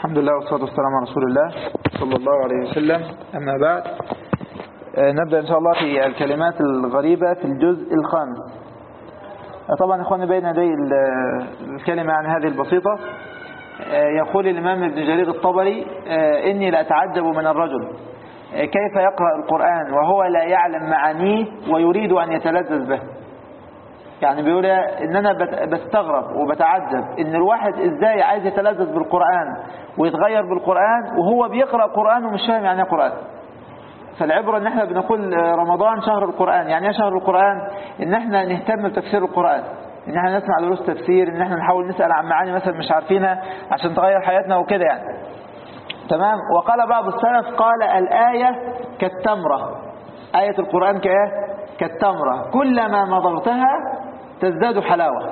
الحمد لله والصلاة والسلام على رسول الله صلى الله عليه وسلم أما بعد آه، نبدأ إن شاء الله في الكلمات الغريبة في الجزء الخامس آه، طبعا إخواني بين يدي ال- الكلمة عن هذه البسيطة آه، يقول الإمام ابن جرير الطبري آه، إني لأتعجب من الرجل آه، كيف يقرأ القرآن وهو لا يعلم معانيه ويريد أن يتلذذ به يعني بيقول ان انا بت- بستغرب وبتعجب ان الواحد ازاي عايز يتلذذ بالقرآن ويتغير بالقرآن وهو بيقرأ قرآن ومش فاهم يعني ايه قرآن فالعبرة ان احنا بنقول آه، رمضان شهر القرآن يعني ايه شهر القرآن ان احنا نهتم بتفسير القرآن ان احنا نسمع دروس تفسير ان احنا نحاول نسأل عن معاني مثلا مش عارفينها عشان تغير حياتنا وكده يعني تمام وقال بعض السلف قال الآية كالتمرة آية القرآن كإيه كالتمرة كلما مضغتها تزداد حلاوة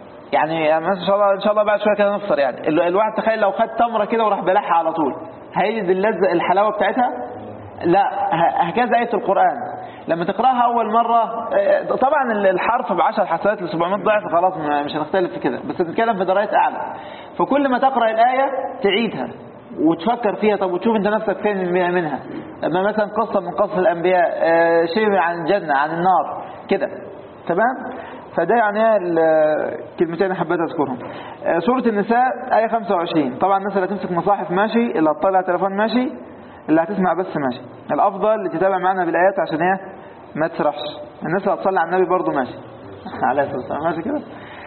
يعني مثلا ان شاء الله ان شاء الله بعد شويه كده نفطر يعني ال- الواحد تخيل لو خد تمره كده وراح بلعها على طول هيجد اللذه الحلاوه بتاعتها لا ه- هكذا آية القرآن لما تقراها أول مرة آه، طبعا ال- الحرف ب 10 حسنات ل 700 ضعف خلاص م- مش هنختلف في كده بس بنتكلم في درجات أعلى فكل ما تقرأ الآية تعيدها وتفكر فيها طب وتشوف انت نفسك فين من- منها اما مثلا قصة من قصص الأنبياء آه، شيء عن الجنة عن النار كده تمام فده يعني إيه ال- كلمتين حبيت اذكرهم آه، سورة النساء آية 25 طبعا الناس اللي هتمسك مصاحف ماشي اللي هتطلع تليفون ماشي اللي هتسمع بس ماشي الافضل اللي تتابع معنا بالايات عشان ايه ما تسرحش الناس اللي هتصلي على النبي برضو ماشي عليه الصلاه والسلام ماشي كده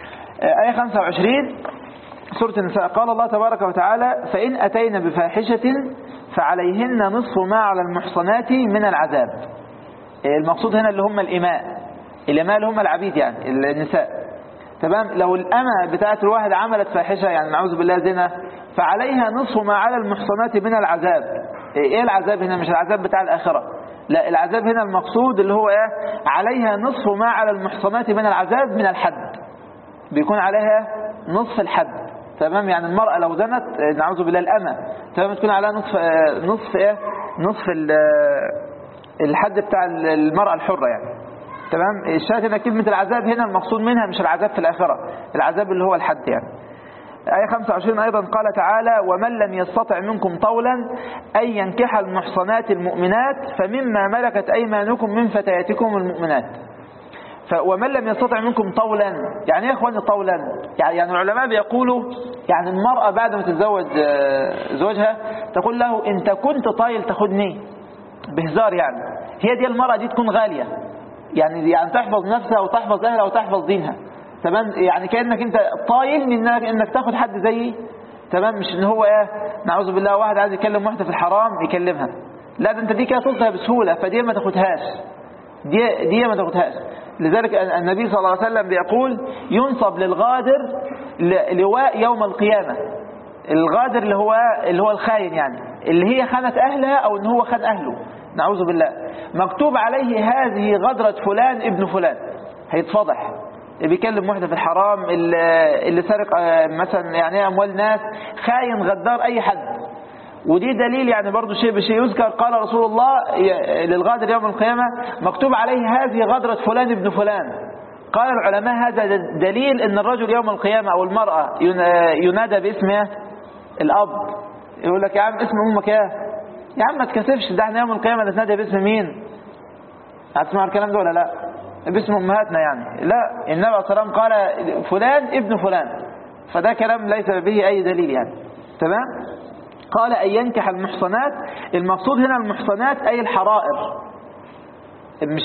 آه، آية 25 سورة النساء قال الله تبارك وتعالى فإن أتينا بفاحشة فعليهن نصف ما على المحصنات من العذاب المقصود هنا اللي هم الإماء الإماء اللي هم العبيد يعني النساء تمام لو الأمة بتاعت الواحد عملت فاحشة يعني نعوذ بالله زنا فعليها نصف ما على المحصنات من العذاب ايه العذاب هنا مش العذاب بتاع الآخرة لا العذاب هنا المقصود اللي هو ايه عليها نصف ما على المحصنات من العذاب من الحد بيكون عليها نصف الحد تمام يعني المرأة لو زنت آه، نعوذ بالله الأمة تمام تكون عليها نصف آه، نصف ايه نصف ال- آه، الحد بتاع المرأة الحرة يعني تمام الشاهد ان كلمة العذاب هنا المقصود منها مش العذاب في الآخرة العذاب اللي هو الحد يعني آية 25 أيضا قال تعالى ومن لم يستطع منكم طولا أن ينكح المحصنات المؤمنات فمما ملكت أيمانكم من فتياتكم المؤمنات ف- ومن لم يستطع منكم طولا يعني ايه يا اخواني طولا يعني يعني العلماء بيقولوا يعني المرأة بعد ما تتزوج آه، زوجها تقول له انت كنت طايل تاخدني بهزار يعني هي دي المرأة دي تكون غالية يعني يعني تحفظ نفسها وتحفظ اهلها وتحفظ دينها تمام يعني كأنك انت طايل من انك, إنك تاخد حد زيي تمام مش ان هو ايه نعوذ بالله واحد عايز يكلم واحدة في الحرام يكلمها لا ده انت دي كده تلقها بسهولة فدي ما تاخدهاش دي دي ما تاخدهاش لذلك النبي صلى الله عليه وسلم بيقول ينصب للغادر ل- لواء يوم القيامة الغادر اللي هو اللي هو الخاين يعني اللي هي خانت أهلها أو إن هو خان أهله نعوذ بالله مكتوب عليه هذه غدرة فلان ابن فلان هيتفضح اللي بيكلم واحدة في الحرام اللي اللي سرق آه، مثلا يعني إيه أموال ناس خاين غدار أي حد ودي دليل يعني برضو شيء بشيء يذكر قال رسول الله ي- للغادر يوم القيامة مكتوب عليه هذه غدرة فلان ابن فلان قال العلماء هذا د- دليل ان الرجل يوم القيامة او المرأة ين- ينادى باسم إيه؟ الاب يقول لك يا عم اسم امك ايه يا عم ما تكسفش ده احنا يوم القيامة نتنادى باسم مين هتسمعوا الكلام ده ولا لا باسم امهاتنا يعني لا النبي عليه الصلاة والسلام قال فلان ابن فلان فده كلام ليس به اي دليل يعني تمام قال أن ينكح المحصنات المقصود هنا المحصنات أي الحرائر مش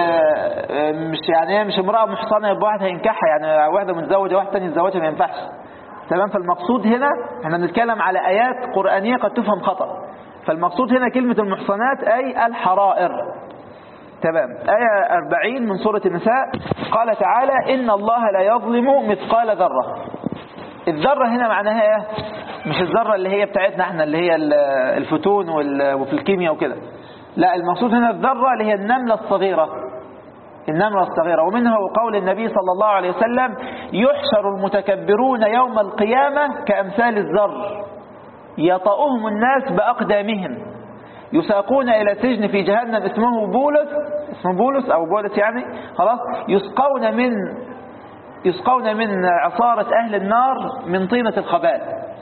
مش يعني إيه مش امرأة محصنة يبقى واحد هينكحها يعني واحدة متزوجة واحد تاني يتزوجها ما ينفعش تمام فالمقصود هنا احنا بنتكلم على آيات قرآنية قد تفهم خطأ فالمقصود هنا كلمة المحصنات أي الحرائر تمام آية 40 من سورة النساء قال تعالى إن الله لا يظلم مثقال ذرة الذرة هنا معناها ايه مش الذرة اللي هي بتاعتنا احنا اللي هي ال- الفتون وال- وفي الكيمياء وكده لا المقصود هنا الذرة اللي هي النملة الصغيرة النملة الصغيرة ومنه قول النبي صلى الله عليه وسلم يحشر المتكبرون يوم القيامة كأمثال الذر يطأهم الناس بأقدامهم يساقون إلى سجن في جهنم اسمه بولس اسمه بولس أو بولس يعني خلاص يسقون من يسقون من عصارة أهل النار من طينة الخبال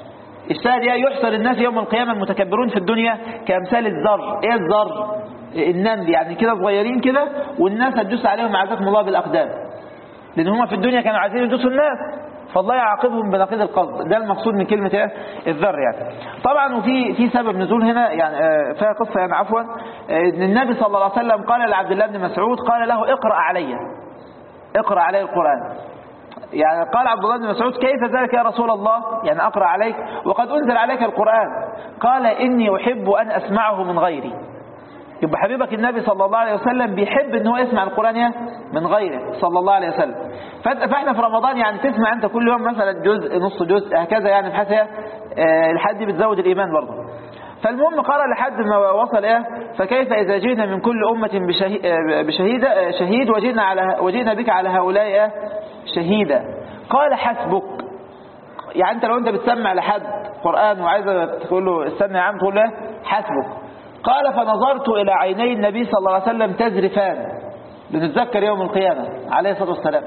الشاهد ايه يحصر الناس يوم القيامة المتكبرون في الدنيا كأمثال الذر ايه الذر النمل يعني كده صغيرين كده والناس هتدوس عليهم عزكم الله بالأقدام لأن هم في الدنيا كانوا عايزين يدوسوا الناس فالله يعاقبهم بنقيض القصد ده المقصود من كلمة ايه الذر يعني طبعا وفي في سبب نزول هنا يعني آه، فيها قصة يعني عفوا آه، ان النبي صلى الله عليه وسلم قال لعبد الله بن مسعود قال له اقرأ علي اقرأ علي القرآن يعني قال عبد الله بن مسعود كيف ذلك يا رسول الله يعني أقرأ عليك وقد أنزل عليك القرآن قال إني أحب أن أسمعه من غيري يبقى حبيبك النبي صلى الله عليه وسلم بيحب ان هو يسمع القرآن إيه؟ من غيره صلى الله عليه وسلم فأنت- فاحنا في رمضان يعني تسمع انت كل يوم مثلا جزء نص جزء هكذا يعني بحيث إيه؟ آه، الحد دي بتزود الإيمان برضه فالمهم قرأ لحد ما وصل ايه فكيف إذا جئنا من كل أمة بشهي- آه، بشهيد آه، شهيد وجئنا على وجئنا بك على هؤلاء إيه؟ شهيدا قال حسبك يعني انت لو انت بتسمع لحد قرآن وعايز تقول له استنى يا عم تقول له حسبك قال فنظرت إلى عيني النبي صلى الله عليه وسلم تزرفان لنتذكر يوم القيامة عليه الصلاة والسلام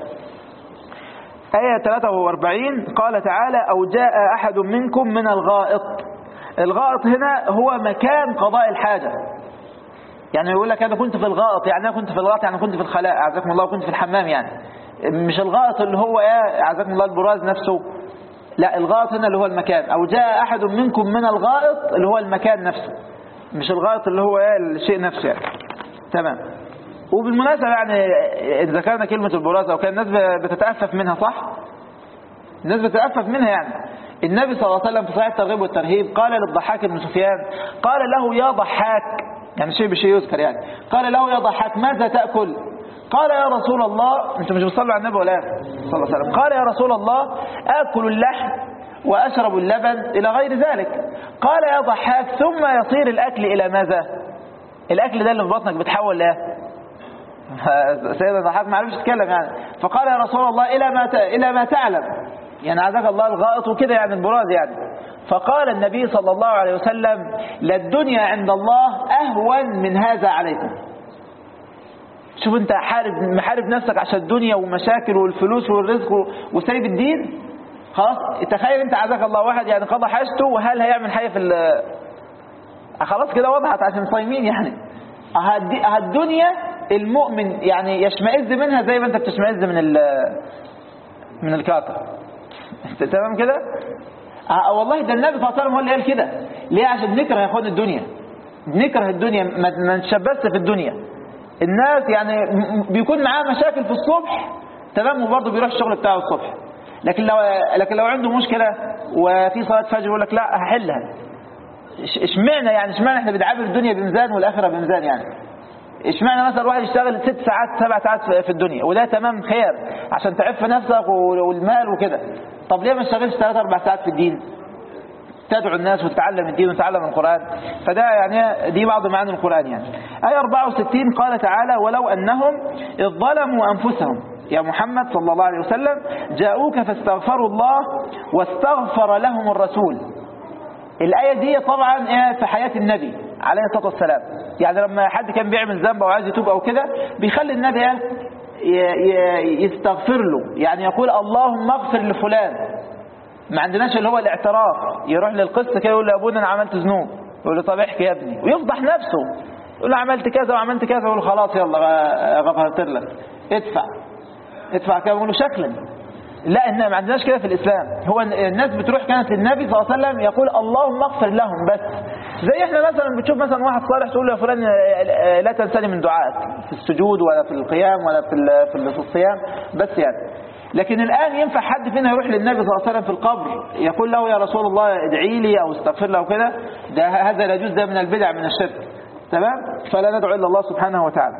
آية 43 قال تعالى أو جاء أحد منكم من الغائط الغائط هنا هو مكان قضاء الحاجة يعني يقول لك أنا كنت في الغائط يعني أنا كنت في الغائط يعني كنت في الخلاء أعزكم الله كنت في الحمام يعني مش الغائط اللي هو إيه أعزكم الله البراز نفسه لا الغائط هنا اللي هو المكان أو جاء أحد منكم من الغائط اللي هو المكان نفسه مش الغائط اللي هو إيه الشيء نفسه يعني تمام وبالمناسبة يعني إذا ذكرنا كلمة البراز أو كان الناس بتتأفف منها صح الناس بتتأفف منها يعني النبي صلى الله عليه وسلم في صحيح الترغيب والترهيب قال للضحاك بن سفيان قال له يا ضحاك يعني شيء بشيء يذكر يعني قال له يا ضحاك ماذا تأكل قال يا رسول الله انت مش بتصلوا على النبي ولا إيه؟ صلى الله عليه وسلم قال يا رسول الله آكل اللحم وأشرب اللبن إلى غير ذلك قال يا ضحاك ثم يصير الأكل إلى ماذا الأكل ده اللي في بطنك بتحول لإيه سيدنا ضحاك ما عرفش يتكلم يعني فقال يا رسول الله إلى ما ت... إلى ما تعلم يعني عزك الله الغائط وكده يعني البراز يعني فقال النبي صلى الله عليه وسلم للدنيا عند الله أهون من هذا عليكم شوف انت حارب محارب نفسك عشان الدنيا والمشاكل والفلوس والرزق وسايب الدين خلاص تخيل انت عزك الله واحد يعني قضى حاجته وهل هيعمل حاجه في ال- خلاص كده وضحت عشان صايمين يعني هالد- هالدنيا المؤمن يعني يشمئز منها زي ما انت بتشمئز من ال من الكاكا انت تمام كده اه والله ده النبي صلى الله عليه وسلم هو اللي قال كده ليه عشان بنكره يا اخوان الدنيا بنكره الدنيا ما ما نتشبثش في الدنيا الناس يعني م- م- بيكون معاه مشاكل في الصبح تمام وبرضه بيروح الشغل بتاعه الصبح لكن لو لكن لو عنده مشكلة وفي صلاة فجر يقول لك لا هحلها إش- اشمعنى يعني اشمعنى احنا بنعامل الدنيا بميزان والاخره بميزان يعني اشمعنى مثلا واحد يشتغل ست ساعات سبع ساعات في- في الدنيا وده تمام خير عشان تعف نفسك وال- والمال وكده طب ليه ما تشتغلش ثلاث اربع ساعات في الدين تدعو الناس وتتعلم الدين وتتعلم القرآن فده يعني دي بعض معاني القرآن يعني آية 64 قال تعالى ولو أنهم إذ ظلموا أنفسهم يا محمد صلى الله عليه وسلم جاءوك فاستغفروا الله واستغفر لهم الرسول الآية دي طبعا إيه في حياة النبي عليه الصلاة والسلام يعني لما حد كان بيعمل ذنب أو عايز يتوب أو كده بيخلي النبي إيه ي- ي- يستغفر له يعني يقول اللهم اغفر لفلان ما عندناش اللي هو الاعتراف يروح للقسط كده يقول لابونا انا عملت ذنوب يقول له طب احكي يا ابني ويفضح نفسه يقول له عملت كذا وعملت كذا يقول له خلاص يلا غ- غفرت لك ادفع ادفع كده يقول له شكلا لا إن ما عندناش كده في الإسلام هو الناس بتروح كانت للنبي صلى الله عليه وسلم يقول اللهم اغفر لهم بس زي احنا مثلا بتشوف مثلا واحد صالح تقول له يا فلان آه، لا تنساني من دعائك في السجود ولا في القيام ولا في ال- في ال- في الصيام بس يعني لكن الآن ينفع حد فينا يروح للنبي صلى الله عليه وسلم في القبر يقول له يا رسول الله ادعي لي أو استغفر له كده ده هذا لا يجوز ده من البدع من الشرك تمام فلا ندعو إلا الله سبحانه وتعالى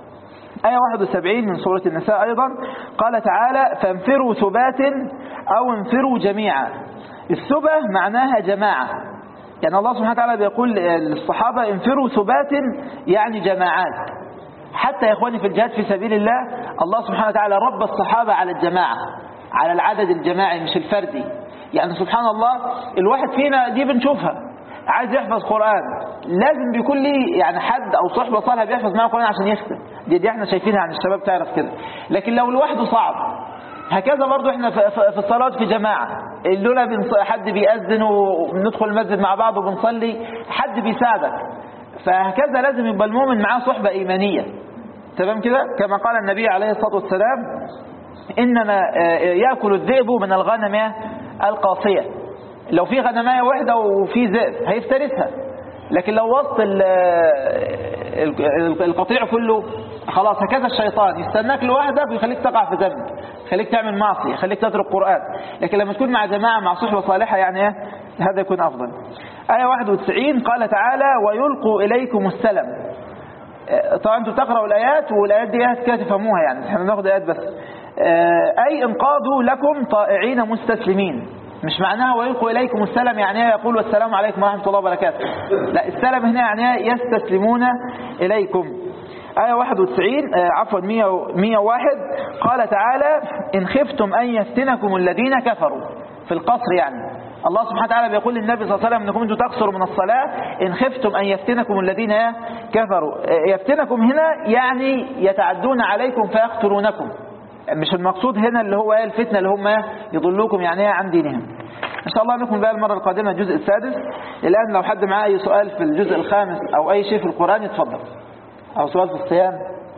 آية 71 من سورة النساء أيضا قال تعالى فانفروا ثبات أو انفروا جميعا الثبة معناها جماعة يعني الله سبحانه وتعالى بيقول للصحابة انفروا ثبات يعني جماعات حتى يا إخواني في الجهاد في سبيل الله الله سبحانه وتعالى رب الصحابة على الجماعة على العدد الجماعي مش الفردي يعني سبحان الله الواحد فينا دي بنشوفها عايز يحفظ قرآن لازم بيكون ليه يعني حد أو صحبة صالحة بيحفظ معاه قرآن عشان يختم دي, دي احنا شايفينها عن الشباب تعرف كده لكن لو لوحده صعب هكذا برضو احنا في في- في الصلاة في جماعة اللولا بنص- حد بيأذن وندخل المسجد مع بعض وبنصلي حد بيساعدك فهكذا لازم يبقى المؤمن معاه صحبة إيمانية تمام كده كما قال النبي عليه الصلاة والسلام إنما آه، يأكل الذئب من الغنم القاصية لو في غنماية واحدة وفي ذئب هيفترسها لكن لو وسط ال- ال- القطيع كله خلاص هكذا الشيطان يستناك لوحدك ويخليك تقع في ذنب يخليك تعمل معصية يخليك تترك قرآن لكن لما تكون مع جماعة مع صحبة صالحة يعني إيه؟ هذا يكون أفضل آية 91 قال تعالى ويلقوا إليكم السلم آه، طبعا انتوا بتقرأوا الآيات والآيات دي آيات كده تفهموها يعني احنا بناخد آيات بس آه، أي انقادوا لكم طائعين مستسلمين مش معناها ويلقوا إليكم السلام يعني ايه يقول السلام عليكم ورحمة الله وبركاته لا السلام هنا يعني ايه يستسلمون إليكم آية 91 آه، عفوا 100 101 قال تعالى إن خفتم أن يفتنكم الذين كفروا في القصر يعني الله سبحانه وتعالى بيقول للنبي صلى الله عليه وسلم انكم انتم تقصروا من الصلاة ان خفتم ان يفتنكم الذين كفروا يفتنكم هنا يعني يتعدون عليكم فيقتلونكم مش المقصود هنا اللي هو الفتنة اللي هم يضلوكم يعني عن دينهم ان شاء الله نكمل بقى المرة القادمة الجزء السادس الان لو حد معاه اي سؤال في الجزء الخامس او اي شيء في القرآن يتفضل او سؤال في الصيام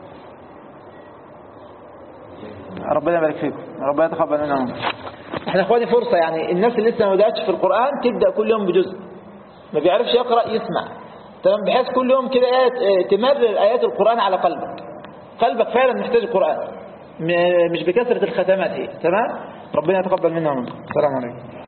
ربنا يبارك فيكم ربنا يتقبل منا ومنكم احنا اخواني فرصة يعني الناس اللي لسه ما بدأتش في القرآن تبدأ كل يوم بجزء ما بيعرفش يقرأ يسمع تمام بحيث كل يوم كده آيات اه، تمرر آيات القرآن على قلبك قلبك فعلا محتاج القرآن م- مش بكثرة الختمات هي تمام ربنا يتقبل منا ومنكم السلام عليكم